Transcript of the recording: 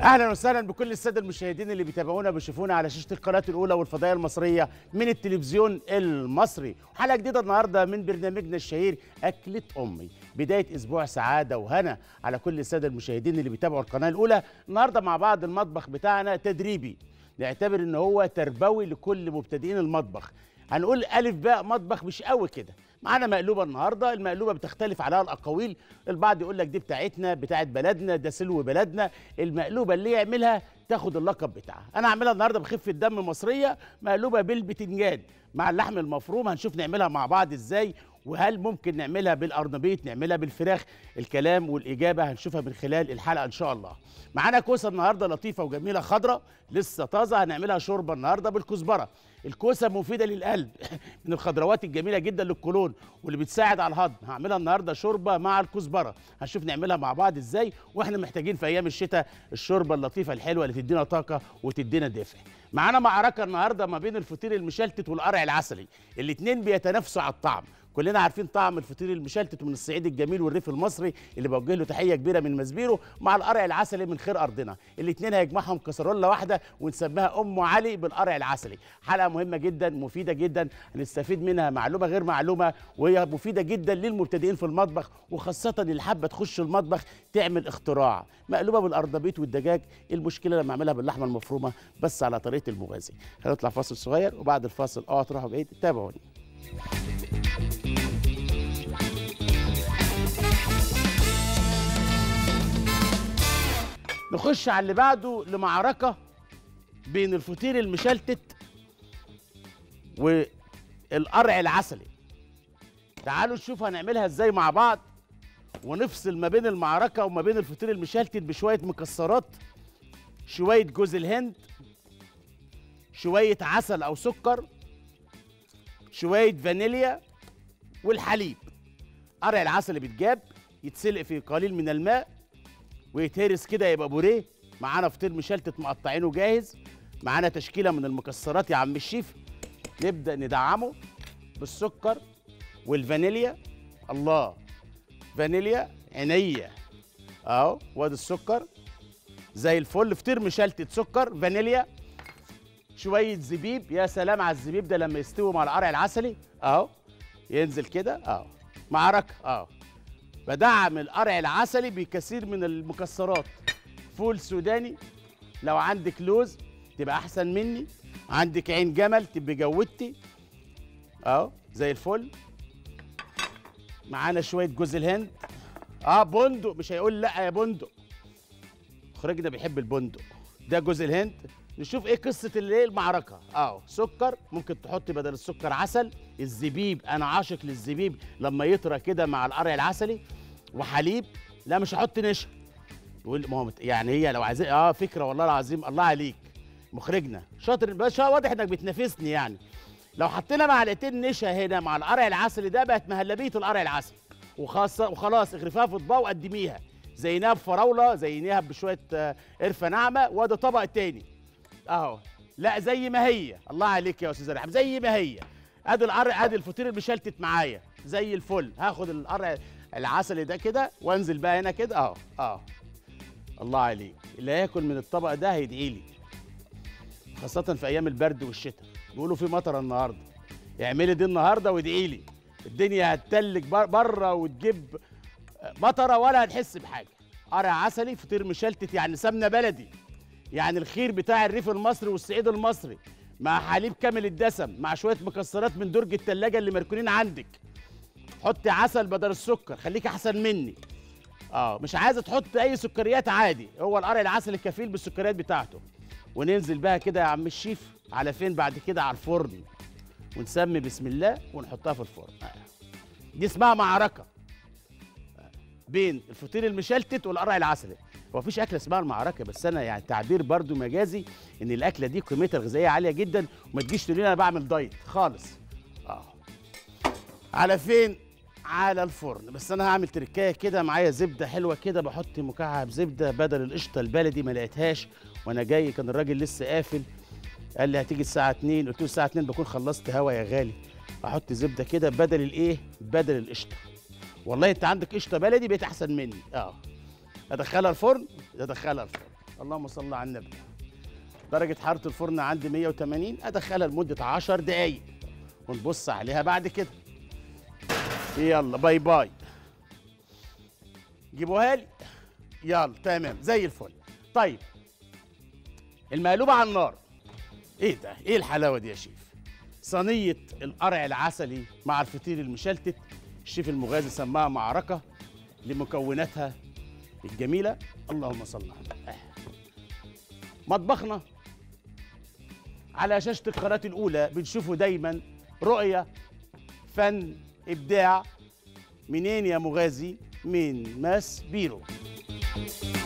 اهلا وسهلا بكل الساده المشاهدين اللي بيتابعونا بيشوفونا على شاشه القناه الاولى والفضائيه المصريه من التلفزيون المصري حلقه جديده النهارده من برنامجنا الشهير اكله امي بدايه اسبوع سعاده وهنا على كل الساده المشاهدين اللي بيتابعوا القناه الاولى النهارده مع بعض المطبخ بتاعنا تدريبي نعتبر ان هو تربوي لكل مبتدئين المطبخ هنقول الف باء مطبخ مش قوي كده معانا مقلوبه النهارده المقلوبه بتختلف عليها الاقاويل البعض يقول لك دي بتاعتنا بتاعت بلدنا ده سلو بلدنا المقلوبه اللي يعملها تاخد اللقب بتاعها انا هعملها النهارده بخفه دم مصريه مقلوبه بالبتنجان مع اللحم المفروم هنشوف نعملها مع بعض ازاي وهل ممكن نعملها بالقرنبيط نعملها بالفراخ الكلام والاجابه هنشوفها من خلال الحلقه ان شاء الله معانا كوسه النهارده لطيفه وجميله خضراء لسه طازه هنعملها شوربه النهارده بالكزبره الكوسه مفيده للقلب من الخضروات الجميله جدا للقولون واللي بتساعد على الهضم هعملها النهارده شوربه مع الكزبره هنشوف نعملها مع بعض ازاي واحنا محتاجين في ايام الشتاء الشوربه اللطيفه الحلوه اللي تدينا طاقه وتدينا دفء معانا معركه النهارده ما بين الفطير المشلتت والقرع العسلي الاثنين بيتنافسوا على الطعم كلنا عارفين طعم الفطير المشلتت من الصعيد الجميل والريف المصري اللي بوجه له تحيه كبيره من مسبيرو مع القرع العسلي من خير ارضنا الاثنين هيجمعهم كسرولة واحده ونسميها ام علي بالقرع العسلي حلقه مهمه جدا مفيده جدا هنستفيد منها معلومه غير معلومه وهي مفيده جدا للمبتدئين في المطبخ وخاصه اللي حابه تخش المطبخ تعمل اختراع مقلوبه بالارضبيط والدجاج إيه المشكله لما اعملها باللحمه المفرومه بس على طريقه المغازي هنطلع فاصل صغير وبعد الفاصل اوعى تروحوا بعيد تابعوني نخش على اللي بعده لمعركة بين الفطير المشلتت والقرع العسلي تعالوا نشوف هنعملها ازاي مع بعض ونفصل ما بين المعركة وما بين الفطير المشلتت بشوية مكسرات شوية جوز الهند شوية عسل أو سكر شوية فانيليا والحليب قرع العسل بيتجاب يتسلق في قليل من الماء ويتهرس كده يبقى بوريه معانا فطير مشلتت مقطعينه جاهز معانا تشكيله من المكسرات يا عم الشيف نبدا ندعمه بالسكر والفانيليا الله فانيليا عينيا اهو وادي السكر زي الفل فطير مشلتت سكر فانيليا شويه زبيب يا سلام على الزبيب ده لما يستوي مع القرع العسلي اهو ينزل كده اهو معركه اهو بدعم القرع العسلي بكثير من المكسرات فول سوداني لو عندك لوز تبقى احسن مني عندك عين جمل تبقى جودتي اهو زي الفل معانا شويه جوز الهند اه بندق مش هيقول لا يا بندق مخرجنا بيحب البندق ده جوز الهند نشوف ايه قصه الايه المعركه اهو سكر ممكن تحط بدل السكر عسل الزبيب انا عاشق للزبيب لما يطرى كده مع القرع العسلي وحليب لا مش هحط نشا يقول ما هو مت- يعني هي لو عايزين اه فكره والله العظيم الله عليك مخرجنا شاطر بس واضح انك بتنافسني يعني لو حطينا معلقتين نشا هنا مع القرع العسلي ده بقت مهلبيه القرع العسلي وخاصه وخلاص اغرفيها في اطباق وقدميها زيناها بفراوله زيناها بشويه آه، قرفه ناعمه وده طبق تاني اهو لا زي ما هي الله عليك يا استاذ رحم زي ما هي ادي القرع ادي الفطير المشلتت معايا زي الفل هاخد القرع العسلي ده كده وانزل بقى هنا كده اهو اهو الله عليك اللي هياكل من الطبق ده هيدعي لي خاصة في أيام البرد والشتاء بيقولوا في مطر النهاردة اعملي دي النهاردة وادعي لي الدنيا هتتلج بر- بره وتجيب مطرة ولا هتحس بحاجة قرع عسلي فطير مشلتت يعني سمنة بلدي يعني الخير بتاع الريف المصري والصعيد المصري مع حليب كامل الدسم مع شوية مكسرات من درج التلاجة اللي مركونين عندك حطي عسل بدل السكر خليك أحسن مني اه مش عايزه تحط اي سكريات عادي هو القرع العسل الكفيل بالسكريات بتاعته وننزل بقى كده يا عم الشيف على فين بعد كده على الفرن ونسمي بسم الله ونحطها في الفرن آه. دي اسمها معركه آه. بين الفطير المشلتت والقرع العسلي هو مفيش اكله اسمها المعركه بس انا يعني تعبير برضو مجازي ان الاكله دي قيمتها الغذائيه عاليه جدا وما تجيش تقول لي انا بعمل دايت خالص اه على فين على الفرن بس انا هعمل تركايه كده معايا زبده حلوه كده بحط مكعب زبده بدل القشطه البلدي ما لقيتهاش وانا جاي كان الراجل لسه قافل قال لي هتيجي الساعه 2 قلت له الساعه 2 بكون خلصت هوا يا غالي احط زبده كده بدل الايه بدل القشطه والله انت عندك قشطه بلدي بقيت احسن مني اه ادخلها الفرن ادخلها الفرن اللهم صل على النبي درجة حرارة الفرن عندي 180 أدخلها لمدة 10 دقايق ونبص عليها بعد كده يلا باي باي جيبوها لي يلا تمام زي الفل طيب المقلوبة على النار ايه ده ايه الحلاوة دي يا شيف صينية القرع العسلي مع الفطير المشلتت الشيف المغازي سماها معركة لمكوناتها الجميلة اللهم صل على النبي آه. مطبخنا على شاشة القناة الأولى بنشوفه دايما رؤية فن إبداع منين يا مغازي من ماس بيرو